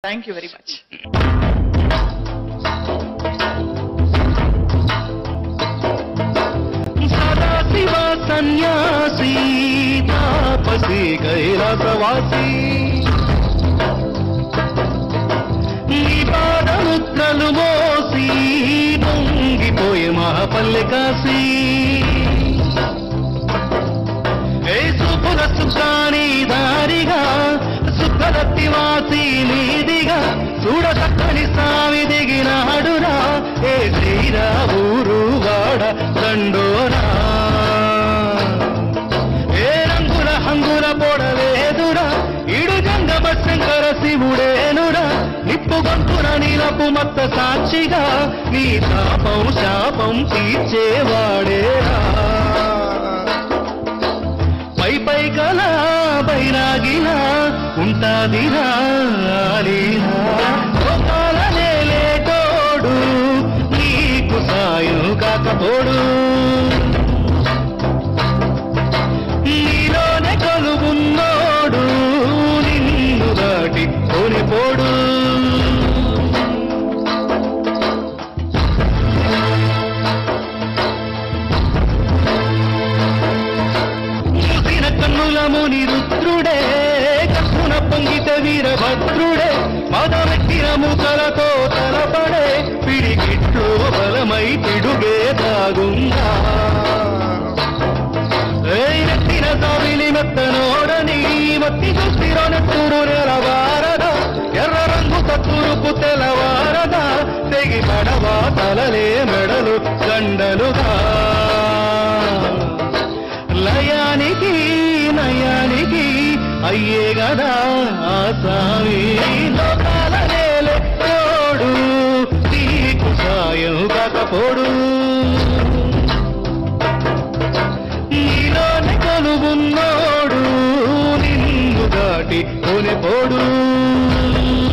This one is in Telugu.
thank you very much Sadashiva సన్యాసి తాపసి కైలాసవాసి నీ పాదముద్రలు మోసి పొంగిపోయే మహాపల్లె కాశీ ఏ సుపుల సుఖాని దారిగా సుఖలత్తి వాసి నీదిగా చూడ చక్కని సామి దిగినాడురా ఏ శ్రీరా ఊరు వాడ దండోరా ఏ రంగుల హంగుల పొడవేదురా ఇడు గంగమ శంకర శివుడేనురా నిప్పు గొంతున నీలపు మత్త సాక్షిగా నీ శాపం శాపం తీర్చేవాడేరా పై పై కల బైరాగిలా ఉంటాదిరా ఆలీలా లోకాల నేలేటోడు నీకు సాయం కాకపోడు నీలోనే కొలువున్నోడు నిన్ను దాటి కొనిపోడు చూసిన కన్నుల ముని రుద్రుడే కప్పున పొంగిత వీరభద్రుడే మదమెక్కిన ముసలతో తలపడే పిడికిట్లో బలమై పిడుగే తాగుందా ఎత్తిన సావిలి మెత్తనోడని మత్తి చూసిరో నెత్తూరు నెలవారదా ఎర్ర రంగు తూరుపు తెలవారదా తెగి పడవా తలలే మెడలు గండలుగా లయానికి నయానికి అయ్యే గదా ఆ సామి లోకాల నేలే తోడు నీకు సాయం కాకపోడు నీలోని కొలువున్నోడు నిన్ను దాటి కొనిపోడు